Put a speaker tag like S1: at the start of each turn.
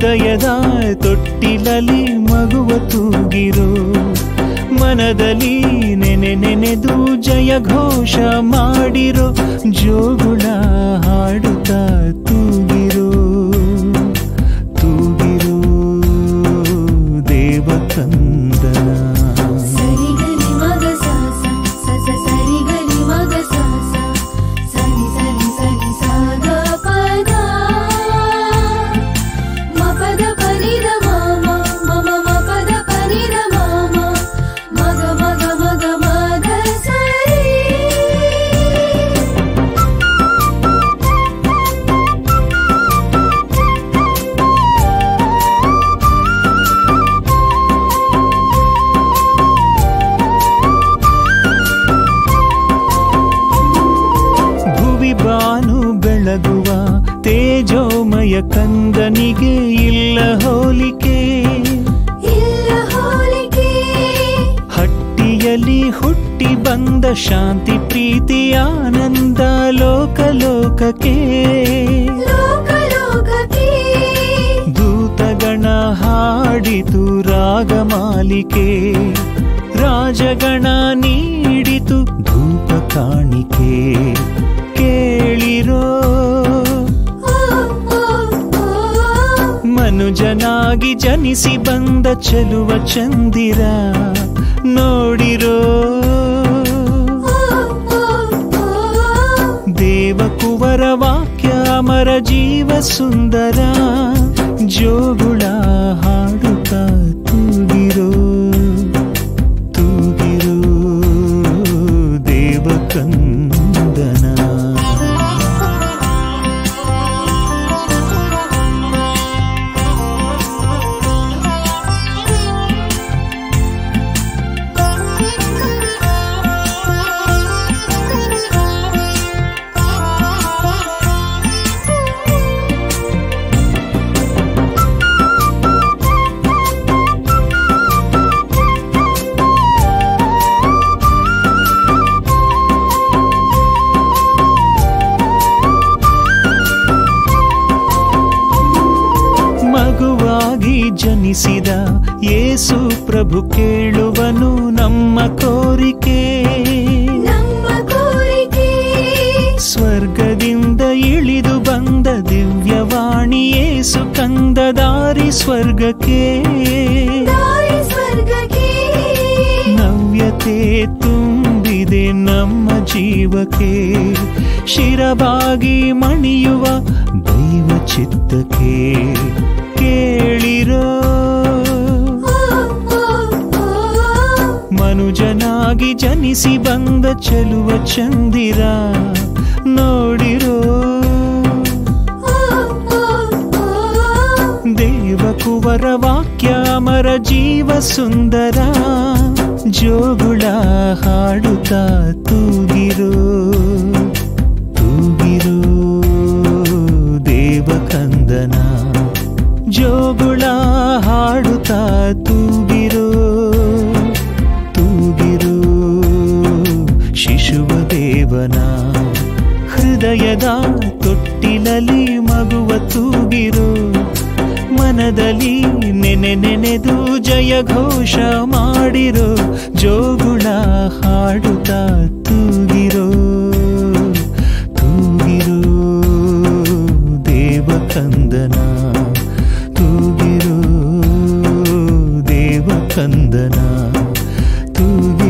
S1: ಹೃದಯದ ತೊಟ್ಟಿಲಲಿ ಮಗುವ ತೂಗಿರೋ ಮನದಲ್ಲಿ ನೆನೆ ನೆನೆದು ಜಯ ಘೋಷ ಮಾಡಿರೋ ಜೋಗುಳ ಹಾಡುತ್ತಾ ತೂಗಿರೋ ತೂಗಿರೋ ದೇವಕಂದನ
S2: ಸರಿಗಲಿ ಮಗ ಸ ಸ ಸ ಸ ಸರಿಗಲಿ ಮಗ ಸ ಸ ಸರಿ ಸರಿ ಸರಿ ಸಾಗ ಪದ ಮ ಪದ ಪನಿದ ಮಾಮ ಮಮ ಮ ಪದ ಪನಿದ ಮಾಮ ಮಗ ಮಗ ಮಗ ಮಗ ಸರಿ
S1: ಭುವಿ ಬಾನು ಬೆಳಗುವ ತೇಜೋಮಯ ಕಂದನಿಗೆ ಇಲ್ಲ ಹೋಲಿಕೆ
S2: ಇಲ್ಲ ಹೋಲಿಕೆ
S1: ಹಟ್ಟಿಯಲ್ಲಿ ಹುಟ್ಟಿ ಬಂದ ಶಾಂತಿ ಪ್ರೀತಿ ಆನಂದ ಲೋಕ ಲೋಕಕ್ಕೆ
S2: ಲೋಕ ಲೋಕಕ್ಕೆ
S1: ದೂತಗಣ ಹಾಡಿತು ರಾಗಮಾಲಿಕೆ ರಾಜಗಣ ನೀಡಿತು ಧೂಪ ಕಾಣಿಕೆ ಕೇಳಿರೋ
S2: ಓ ಓ ಓ
S1: ಮನುಜನಾಗಿ ಜನಿಸಿ ಬಂದ ಚೆಲುವ ಚಂದಿರ ನೋಡಿರೋ ದೇವಕುವರ ವಾಕ್ಯ ಅಮರ ಜೀವ ಸುಂದರ ಜೋಗುಳ ಹಾಡುತ್ತ ತೂಗಿರೋ ತೂಗಿರೋ ದೇವಕಂದನ ಮಗುವಾಗಿ ಜನಿಸಿದ ಯೇಸು ಪ್ರಭು ಕೇಳುವನು ನಮ್ಮ ಕೋರಿಕೆ
S2: ನಮ್ಮ ಕೋರಿಕೆ
S1: ಸ್ವರ್ಗದಿಂದ ಇಳಿದು ಬಂದ ದಿವ್ಯವಾಣಿ ಯೇಸು ಕಂದ ದಾರಿ ಸ್ವರ್ಗಕ್ಕೆ
S2: ದಾರಿ ಸ್ವರ್ಗಕ್ಕೆ
S1: ನವ್ಯತೆ ತುಂಬಿದೆ ನಮ್ಮ ಜೀವಕ್ಕೆ ಶಿರಬಾಗಿ ಮಣಿಯುವ ದೈವ ಚಿತ್ತಕ್ಕೆ ಕೇಳಿರೋ
S2: ಓ ಓ ಓ
S1: ಮನುಜನಾಗಿ ಜನಿಸಿ ಬಂದ ಚೆಲುವ ಚಂದಿರ ನೋಡಿರೋ
S2: ಓ ಓ ಓ
S1: ದೇವಕುವರ ವಾಕ್ಯ ಅಮರ ಜೀವ ಸುಂದರ ಜೋಗುಳ ಹಾಡುತ್ತಾ ತೂಗಿರೋ ತೂಗಿರೋ ದೇವಕಂದನ ಜೋಗುಳ ಹಾಡುತ್ತಾ ತೂಗಿರೋ ತೂಗಿರೋ ಶಿಶುವ ದೇವನ ಹೃದಯದ ತೊಟ್ಟಿಲಲಿ ಮಗುವ ತೂಗಿರೋ ಮನದಲ್ಲಿ ನೆನೆ ನೆನೆದು ಜಯ ಘೋಷ ಮಾಡಿರೋ ಜೋಗುಳ ಹಾಡುತ್ತಾ ತೂಗಿರೋ ತೂಗಿರೋ ದೇವಕಂದನ ತೂಗಿರೋ ದೇವಕಂದನ ತೂಗಿರೋ